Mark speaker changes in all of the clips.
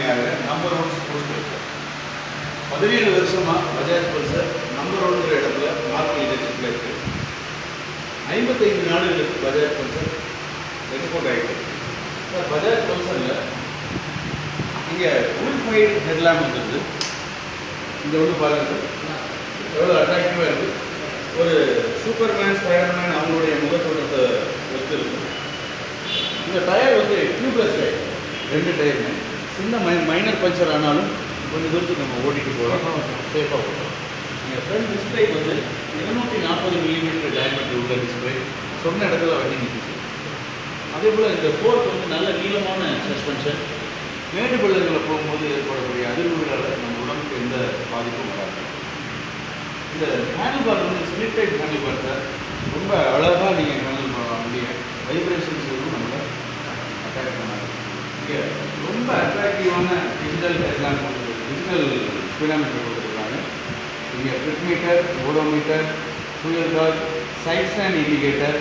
Speaker 1: ஆகிற number one sports bike sir பதினேழு வருஷமா பஜாஜ் பல்சர் நம்பர் ஒன்ங்கிற இடத்துல மார்க்கெட் லீடர்ஷிப்பில் இருக்கு ஐம்பத்தைந்து நாடுகளுக்கு பஜாஜ் பல்சர் எக்ஸ்போர்ட் ஆகிட்டு இருக்கு. சார் பஜாஜ் பல்சரில் இங்கே உள் ஃபைட் ஹெட்லாம்ப் வந்துருது இந்த ஒன்று பாருங்க சார் எவ்வளோ அட்ராக்டிவாக இருக்குது ஒரு சூப்பர்மேன் ஸ்பைடர்மேன் அவங்களுடைய முகத்தோட்டத்தை ஒத்து இருக்கு இந்த டயர் வந்து டியூப்லெஸ் டயர் ரெண்டு டயருமே சின்ன மை மைனர் பஞ்சர் ஆனாலும் கொஞ்சம் தூரத்துக்கு நம்ம ஓட்டிட்டு போகலாம் சேஃபாக போகலாம் நீங்கள் ஃப்ரண்ட் டிஸ்பிளே வந்து இருநூற்றி நாற்பது மில்லிமீட்டர் டயமீட்டர் உள்ள டிஸ்பிளே சொன்ன இடத்துல வண்டி நிற்கிச்சு அதே போல் இந்த ஃபோர்க் வந்து நல்ல நீளமான சஸ்பென்ஷன் மேடு பள்ளங்களில் போகும்போது ஏற்படக்கூடிய அதிர்வுகளால் நம்ம உடம்புக்கு எந்த பாதிப்பும் வராது இந்த ஹேண்டில் பார் வந்து split type handlebar sir ரொம்ப அழகாக நீங்கள் ஹேண்டில் பண்ணலாம் வண்டியை வைப்ரேஷன்ஸ் எதுவும் நம்மளை அட்டாக் பண்ணாது இங்கே ரொம்ப அட்ராக்டிவான டிஜிட்டல் ஹெட்லாம்ப் டிஜிட்டல் ஸ்பீடாமீட்டர் கொடுத்துருக்காங்க இங்கே trip meter odometer fuel guard side stand indicator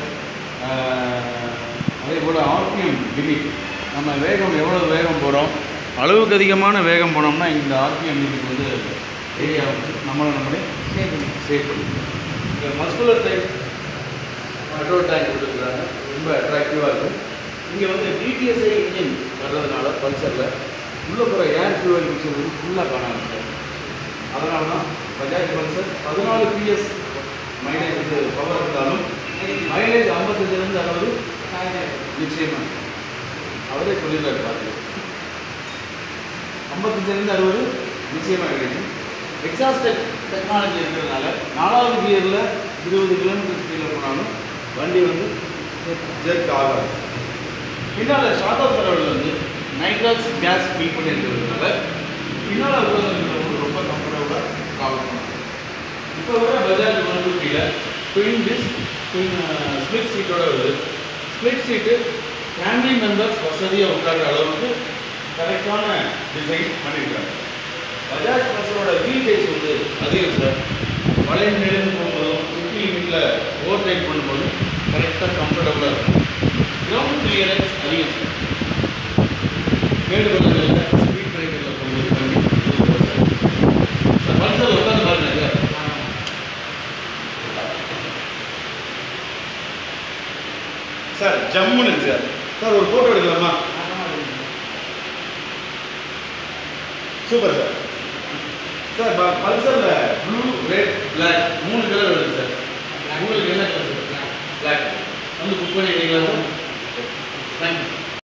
Speaker 1: அதே போல் ஆர்பிஎம் லிமிட் நம்ம வேகம் எவ்வளோ வேகம் போகிறோம் அளவுக்கு அதிகமான வேகம் போனோம்னா இந்த ஆர்பிஎம் லிமிட் வந்து ஏரியா வந்து நம்மளை நம்மளே சேவ் பண்ணி சேவ் பண்ணிக்கலாம் இந்த மஸ்குலர் டைப் பெட்ரோல் டேங்க் கொடுத்துருக்காங்க ரொம்ப அட்ராக்டிவாக இருக்கும் இங்கே வந்து டிடிஎஸ்ஐ இன்ஜின் வர்றதுனால பல்சரில் உள்ள போகிற ஏர் ஃபியூவல் மிக்சர் வந்து ஃபுல்லாக காணாது சார் அதனால தான் பஜாஜ் பல்சர் பதினாலு பிஎஸ் மைலேஜ் வந்து பவர் இருந்தாலும் மைலேஜ் ஐம்பத்தஞ்சிலேருந்து அறுபது நிச்சயமாக அவரே சொல்லிடுறாரு பார்த்து ஐம்பத்தஞ்சிலேருந்து அறுபது நிச்சயமாக கிடைக்கும் எக்ஸாஸ்ட் டெக்னாலஜி இருக்கிறதுனால நாலாவது கியரில் இருபது கிலோமீட்டர் ஸ்பீடில் போனாலும் வண்டி வந்து ஜெர்க் ஆகாது பின்னால் ஷார்ட் ஆஃப் தரவில் வந்து நைட்ராக்ஸ் கேஸ் ஃபில் பண்ணியிருக்கிறதுனால பின்னால் உட்காந்துருக்கிறவங்க ரொம்ப கம்ஃபர்டபுளாக ட்ராவல் பண்ணலாம் இப்போ வர பஜாஜ் ஒன் ஃபிஃப்டியில் ட்வின் டிஸ்க் ட்வின் ஸ்ப்ளிட் சீட்டோட வருது ஸ்ப்ளிட் சீட்டு ஃபேமிலி மெம்பர்ஸ் வசதியாக உட்கார்ற அளவுக்கு கரெக்டான டிசைன் பண்ணியிருக்காங்க பஜாஜ் பஸ்ஸோட வீல் பேஸ் வந்து அதிகம் சார் மலை நிலைந்து போகும்போதும் சிட்டி லிமிட்டில் ஓவர் டைப் பண்ணும்போதும் கரெக்டாக கம்ஃபர்டபுளாக இருக்கும் கிரவுண்ட் கிளியரன்ஸ் அதிகம் சார் மேடு பகுதிகளில் ஸ்பீட் பிரேக்கரில் போகும்போது வண்டி சூப்பரா சார் சார் பல்சர் உட்காந்து பாருங்க சார் சார் ஜம்முன்னு இருக்கு சார் சார் ஒரு ஃபோட்டோ எடுக்கலாமா சூப்பர் சார் சார் ப- பல்சர்ல ப்ளூ ரெட் பிளாக் மூணு கலர் வருது சார் உங்களுக்கு என்ன கலர் சார் பிளாக் வந்து புக் பண்ணிட்டீங்களா சார்